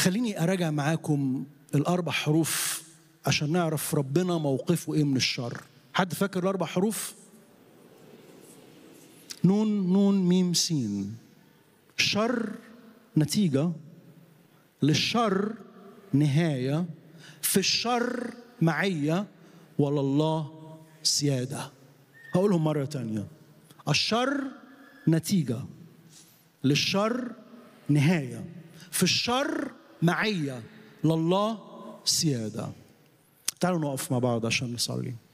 خليني اراجع معاكم الاربع حروف عشان نعرف ربنا موقفه ايه من الشر حد فاكر الاربع حروف نون نون ميم سين شر نتيجه للشر نهايه في الشر معيه ولله سياده هقولهم مره تانيه الشر نتيجه للشر نهايه في الشر معيه لله سياده تعالوا نقف مع بعض عشان نصلي